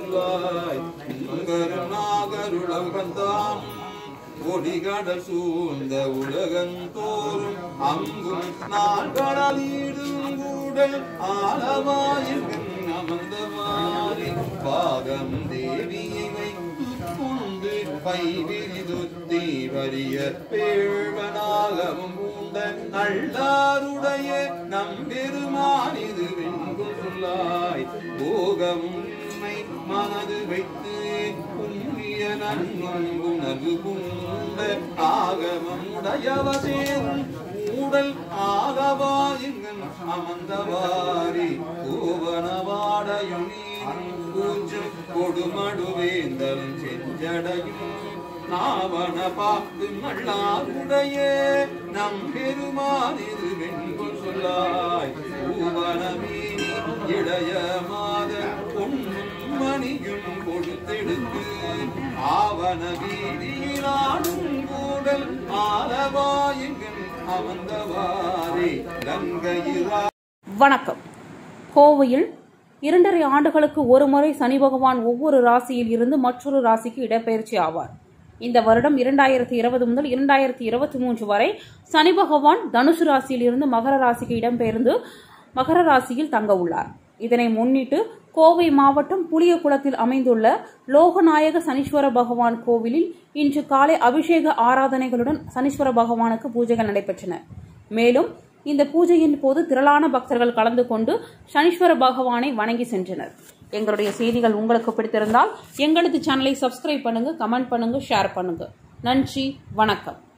சொல்லாய் நாகருளகந்தாம் ஒடிகடல் சூழ்ந்த உலகந்தோறும் அங்கும் நாட்களீடும் கூடல் ஆலவாயிருக்கும் அமர்ந்தவாரி பாகம் தேவியை வைத்துக்கொண்டு பைவிரிதுத்தி வரிய பேழ்வனாகவும் பூண்ட நல்லாருடைய நம்பெருமானிது வெண்கும் சொல்லாய் போகமும் உன்னை மனது வைத்து உன்னிய நன்மம் உணர்வு கொண்ட ஆகமம் உடையவசேரும் ஊடல் ஆகவாயுங்கள் அமர்ந்தவாரி கோவனவாடையும் கூஞ்சும் கொடுமடுவேந்தல் செஞ்சடையும் நாவன பார்த்து நல்லாருடைய நம் பெருமானிது வெண்கொள் சொல்லாய் பூவனமே இளைய மாத பொன்னும் மணியும் கொடுத்தெடுத்து ஆவன வீதியிலாடும் கூடல் ஆலவாயுங்கள் அமர்ந்தவாரே கங்கையிரா வணக்கம் கோவையில் இரண்டரை ஆண்டுகளுக்கு ஒருமுறை சனி பகவான் ஒவ்வொரு ராசியில் இருந்து மற்றொரு ராசிக்கு இடப்பெயர்ச்சி ஆவார் இந்த வருடம் இரண்டாயிரத்தி இருபது முதல் இரண்டாயிரத்தி இருபத்தி மூன்று வரை சனி பகவான் தனுசு ராசியில் இருந்து மகர ராசிக்கு இடம்பெயர்ந்து மகர ராசியில் தங்க உள்ளார் இதனை முன்னிட்டு கோவை மாவட்டம் புளியகுளத்தில் அமைந்துள்ள லோகநாயக சனீஸ்வர பகவான் கோவிலில் இன்று காலை அபிஷேக ஆராதனைகளுடன் சனீஸ்வர பகவானுக்கு பூஜைகள் நடைபெற்றன மேலும் இந்த பூஜையின் போது திரளான பக்தர்கள் கலந்து கொண்டு சனீஸ்வர பகவானை வணங்கி சென்றனர் எங்களுடைய செய்திகள் உங்களுக்கு பிடித்திருந்தால் எங்களது சேனலை சப்ஸ்கிரைப் பண்ணுங்க கமெண்ட் பண்ணுங்க ஷேர் பண்ணுங்க நன்றி வணக்கம்